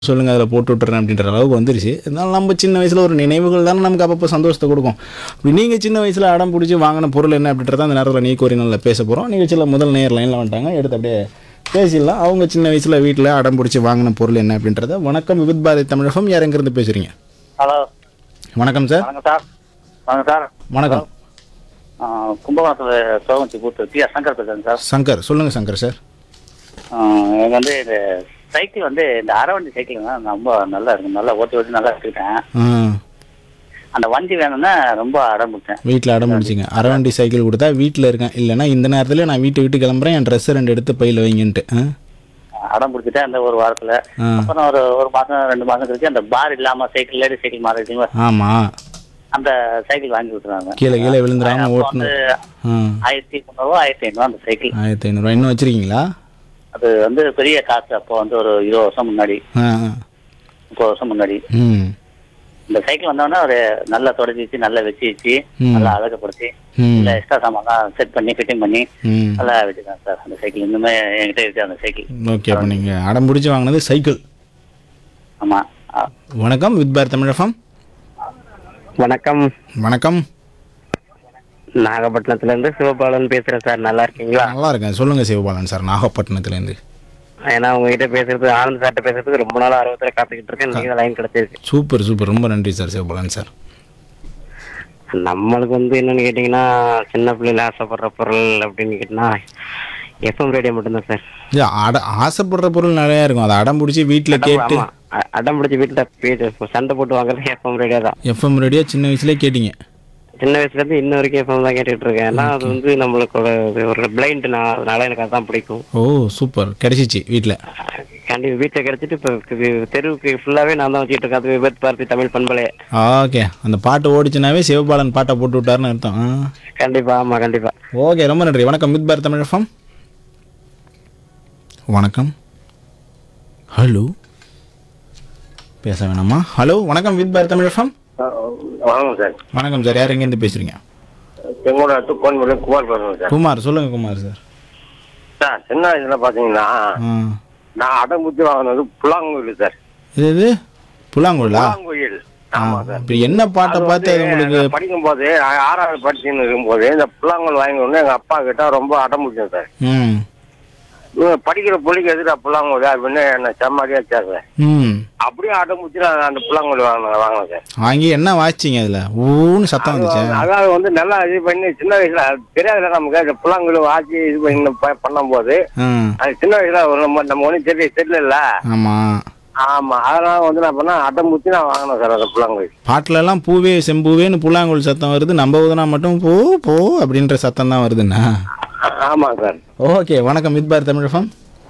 சொல்லுங்கள் அதில் போட்டு விட்டுறேன் அப்படின்ற அளவுக்கு வந்துருச்சு இருந்தாலும் நம்ம சின்ன வயசில் ஒரு நினைவுகள் தானே நமக்கு அப்பப்போ சந்தோஷத்தை கொடுக்கும் இப்படி நீங்கள் சின்ன வயசில் அடம் பிடிச்சி வாங்கின பொருள் என்ன அப்படின்றத அந்த நேரத்தில் நீ கோரி நல்லா பேச போகிறோம் நிகழ்ச்சியில் முதல் நேர் லைனில் வந்துட்டாங்க எடுத்து அப்படியே பேசிடலாம் அவங்க சின்ன வயசில் வீட்டில் அடம் பிடிச்சி வாங்கின பொருள் என்ன அப்படின்றத வணக்கம் விவித் பாரதி தமிழகம் யார் எங்கேருந்து பேசுகிறீங்க ஹலோ வணக்கம் சார் வணக்கம் சார் வணக்கம் சார் வணக்கம் ஆ, கும்பகோணத்தில் சோகஞ்சி கூத்து பி ஆர் சங்கர் பேசுகிறேன் சார் சங்கர் சொல்லுங்கள் சங்கர் சார் ஆ, எனக்கு வந்து இந்த சைக்கிள் வந்து இந்த அரவண்டி சைக்கிள் தான் ரொம்ப நல்லா இருக்கும் நல்லா ஓட்டி ஓட்டி நல்லா எடுத்துக்கிட்டேன் ஆ அந்த வண்டி வேணும்னா ரொம்ப அடம் பிடிச்சேன் வீட்டில் அடம் பிடிச்சிங்க அரவண்டி சைக்கிள் கொடுத்தா வீட்டில் இருக்கேன் இல்லைன்னா இந்த நேரத்தில் நான் வீட்டை விட்டு கிளம்புறேன் என் ட்ரெஸ்ஸை ரெண்டு எடுத்து பையில் வைங்கன்ட்டு ஆ அடம் பிடிச்சிட்டேன் அந்த ஒரு வாரத்தில் ஆ அப்புறம் ஒரு ஒரு மாதம் ரெண்டு மாதம் கழிச்சு அந்த பார் இல்லாமல் சைக்கிள் லேடி சைக்கிள் மாறிட்டீங்களா ஆமாம் அந்த சைக்கிள் வாங்கி கொடுத்துருவாங்க கீழே கீழே விழுந்துடாம அப்போ ஓட்டணும் வந்து ஆ ஆயிரத்தி முந்நூறுவா ஆயிரத்தி ஐநூறுவா அந்த சைக்கிள் ஆயிரத்தி ஐநூறுரூவா இன்னும் வச்சுருக்கீங்களா அது வந்து பெரிய காசு அப்போ வந்து ஒரு இருபது வருஷம் முன்னாடி ஆ ஆ. முப்பது வருஷம் முன்னாடி ம் இந்த சைக்கிள் வந்தோடனே ஒரு நல்லா தொடச்சி வச்சு நல்லா வச்சு வச்சு ம். நல்லா அழகுப்படுத்தி ம் இல்லை எக்ஸ்ட்ரா சாமான்லாம் செட் பண்ணி ஃபிட்டிங் பண்ணி ம் நல்லா வச்சுருக்கேன் சார் அந்த சைக்கிள் இன்னுமே என்கிட்ட இருக்கு அந்த சைக்கிள் ஓகே அப்போ நீங்கள் அடம் பிடிச்சி வாங்கினது சைக்கிள் ஆமாம் வணக்கம் வித் பார் தமிழகம் வணக்கம் வணக்கம் நாகப்பட்டினத்துல இருந்து சிவபாலன் பேசுறேன் சார் நல்லா இருக்கீங்களா நல்லா இருக்கேன் சொல்லுங்கள் சிவபாலன் சார் நாகப்பட்டினத்துலேருந்து ஏன்னா உங்ககிட்ட பேசுறது ஆனந்த் சார்ட்ட பேசுறதுக்கு ரொம்ப நாள் ஆர்வத்துல காத்துக்கிட்டு இருக்கேன் நீங்க லைன் கிடைச்சிருக்கு சூப்பர் சூப்பர் ரொம்ப நன்றி சார் சிவபாலன் சார் நம்மளுக்கு வந்து என்னன்னு கேட்டீங்கன்னா சின்ன பிள்ளைல ஆசைப்படுற பொருள் அப்படின்னு கேட்டீங்கன்னா எஃப்எம் ரேடியோ மட்டும்தான் சார் இது அட ஆசைப்படுற பொருள் நிறையா இருக்கும் அதை அடம் பிடிச்சி வீட்டில் கேட்டு ஆமா அ- அடம் பிடிச்சி வீட்டுல பேச சண்டை போட்டு வாங்குறது எஃப்எம் ரேடியோ தான் எஃப்எம் ரேடியோ சின்ன வயசுலேயே கேட்டீங்க சின்ன வயசுல இருந்து இன்ன வரைக்கும் எஃப்எம் தான் கேட்டுட்டு இருக்கேன் ஏன்னா அது வந்து நம்மளுக்கு ஒரு- ஒரு பிளைண்ட் நான் அதனால எனக்கு அதான் பிடிக்கும் ஓ சூப்பர் கிடைச்சிச்சு வீட்டில் கண்டிப்பா வீட்டுல கிடைச்சிட்டு இப்ப வி- தெருவுக்கு ஃபுல்லாவே நான் தான் வச்சுட்டு இருக்கேன் அது விபத் பார்த்தி தமிழ் பண்பலையே ஓகே அந்த பாட்டு ஓடிச்சுனாவே சிவபாலன் பாட்டை போட்டு விட்டாருன்னு அர்த்தம் ஆ கண்டிப்பா ஆமா கண்டிப்பா ஓகே ரொம்ப நன்றி வணக்கம் வித் பார் தமிழகம் வணக்கம் ஹலோ பேச வேணாமா ஹலோ வணக்கம் வித் பார் தமிழகம் வணக்கம் சார் வணக்கம் சார் யார் எங்கேருந்து பேசுகிறீங்க செங்கோட கோயம்புத்தூர் குமார் பேசுறேன் சார் குமார் சொல்லுங்கள் குமார் சார் சார் சின்ன வயசுல பாத்தீங்கன்னா ஆ நான் அடம்புத்தி வாங்கினது புலாங்குயில் சார் இது இது புல்லாங்குழலா புலாங்குயில் ஆ ஆமா சார் இப்போ என்ன பாட்டை அது பார்த்து அது வந்து உங்களுக்கு நான் படிக்கும்போது ஆ- ஆறாவது படிச்சுன்னு இருக்கும்போது இந்த புல்லாங்குழல் வாங்கி வந்து எங்க அப்பா கிட்ட ரொம்ப அடம்பிடிச்சேன் சார் ம் இவங்க படிக்கிற பிள்ளைக்கு எதுடா புல்லாங்குழல் அப்படின்னு என்ன செம்மாடியா சார் ம் அப்படியே அடம்பிடிச்சு நான் அந்த புல்லாங்குழல் வாங்கினேன் வாங்கினேன் சார் வாங்கி என்ன வாசிச்சிங்க அதில் ஊன்னு சத்தம் வந்துச்சு அதாவது வந்து நல்லா இது பண்ணி சின்ன வயசுல அது தெரியாதுல நமக்கு அந்த புல்லாங்குழல் வாசி இது பண்ணி ப- பண்ணும்போது ஆ அது சின்ன வயசுல ஒரு நம்ம நம்ம ஒன்றும் தெரிய தெரியல ஆமாம் ஆமா அதனால வந்து நான் பண்ண அடம்புத்தி நான் வாங்கினேன் சார் அந்த புல்லாங்குழல் பாட்டிலெல்லாம் பூவே செம்பூவேன்னு புல்லாங்குழல் சத்தம் வருது நம்ம ஊதுனா மட்டும் போ போ அப்படின்ற சத்தம் தான் வருதுண்ணா ஆமா சார் ஓகே வணக்கம் வித் பார் தமிழகம்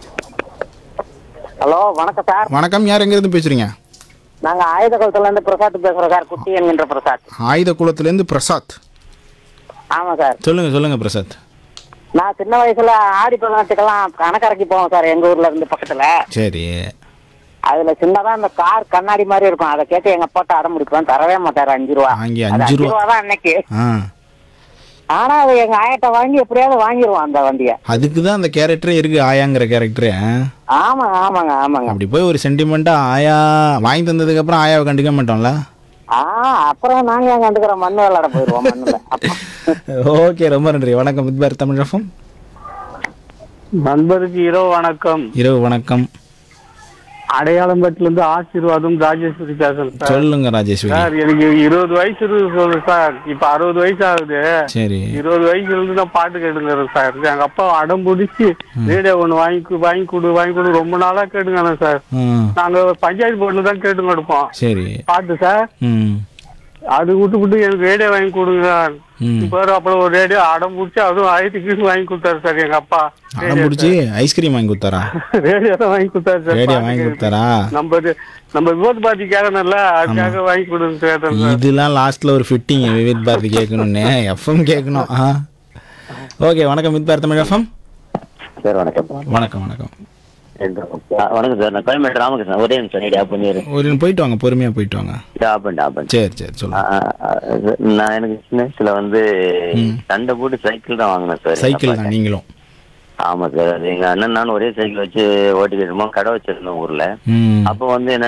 ஹலோ வணக்கம் சார் வணக்கம் யார் எங்கேருந்து பேசுகிறீங்க நாங்க ஆயுத குளத்துல இருந்து பிரசாத் பேசுறோம் சார் குட்டி என்கின்ற பிரசாத் ஆயுத குளத்துலேருந்து பிரசாத் ஆமா சார் சொல்லுங்கள் சொல்லுங்கள் பிரசாத் நான் சின்ன வயசுல ஆடி பதினெட்டுக்கெல்லாம் கணக்கரைக்கு போவோம் சார் எங்க ஊர்ல இருந்து பக்கத்துல சரி அதுல சின்னதா அந்த கார் கண்ணாடி மாதிரி இருக்கும் அதை கேட்டு எங்க அப்பாட்ட அடம் முடிப்பேன் தரவே மாட்டாரு அஞ்சு ரூபா வாங்கி அது அஞ்சு அஞ்சு ரூபா ரூபா தான் அன்னைக்கு ஆ ஆனா அது எங்க ஆயட்ட வாங்கி எப்படியாவது வாங்கிருவோம் அந்த வண்டிய அதுக்கு தான் அந்த கேரக்டரே இருக்குது ஆயாங்கிற கேரக்டரு ஆமாங்க ஆமாங்க ஆமாங்க அப்படி போய் ஒரு சென்டிமெண்ட்டாக ஆயா வாங்கி தந்ததுக்கப்புறம் ஆயாவை கண்டுக்க மாட்டோம்ல ஆ அப்புறம் நாங்க எங்க கண்டுக்கிறோம் மண்ணு விளையாட போயிருவோம் மண்ணுல அப்ப ஓகே ரொம்ப நன்றி வணக்கம் வித் பார் தமிழகம் நண்பருக்கு இரவு வணக்கம் இரவு வணக்கம் அடையாளம்பட்டில இருந்து ஆசீர்வாதம் ராஜேஸ்வரி பேசுறேன் சார் சொல்லுங்க ராஜேஸ்வரி சார் எனக்கு இருபது வயசு இருக்கு சொல்லு சார் இப்ப அறுபது வயசு ஆகுது சரி இருபது வயசுல இருந்து நான் பாட்டு கேட்டுங்கிறேன் சார் எங்க அப்பா அடம் பிடிச்சி ரேடியோ ஒண்ணு வாங்கி கு- வாங்கி கொடு வாங்கி கொடு ரொம்ப நாளா கேட்டுங்க சார் ம் நாங்க பஞ்சாயத்து போர்டுல தான் கேட்டு எடுப்போம் சரி பாட்டு சார் ம் அது விட்டு விட்டு எனக்கு ரேடியோ வாங்கி கொடுங்க ம் இப்போ அப்புறம் ஒரு ரேடியோ அடம் பிடிச்சி அதுவும் ஆயிரத்தி கீழ் வாங்கி கொடுத்தாரு சார் எங்க அப்பா அடம் பிடிச்சி ஐஸ்கிரீம் வாங்கி கொடுத்தாரா ரேடியோ தான் வாங்கி கொடுத்தாரு சார் ரேடியோ பாட்டு வாங்கி கேட்க. கொடுத்தாரா நம்ம இது- நம்ம விபத்து பாத்தி கேட்கணும்ல அதுக்காக வாங்கி கொடுங்க கேட்டேன் சார் இதெல்லாம் லாஸ்ட்ல ஒரு ஃபிட்டிங் விவித் பாரதி கேட்கணும்னு எஃப்எம் கேட்கணும் ஆ ஓகே வணக்கம் with Bharathi Tamil FM sir வணக்கம் வணக்கம் வணக்கம் வணக்கம் சார் நான் கோயம்பேடு ராமகிருஷ்ணன் ஒரே நிமிஷம் நீடி ஆப் பண்ணிடுறேன் ஒரு போயிட்டு வாங்க பொறுமையாக போயிட்டு வாங்க ஆப் பண்ணி ஆப் பண்ணி சரி சரி சொல்லுங்க நான் எனக்கு சின்ன வயசுல வந்து சண்டை போட்டு சைக்கிள் தான் வாங்கினேன் சார் சைக்கிள் தான் நீங்களும் ஆமா சார் அது எங்க அண்ணன் நானும் ஒரே சைக்கிள் வச்சு ஓட்டிக்கிட்டு இருந்தோம் கடை வச்சிருந்தோம் ஊர்ல ம் அப்போ வந்து என்ன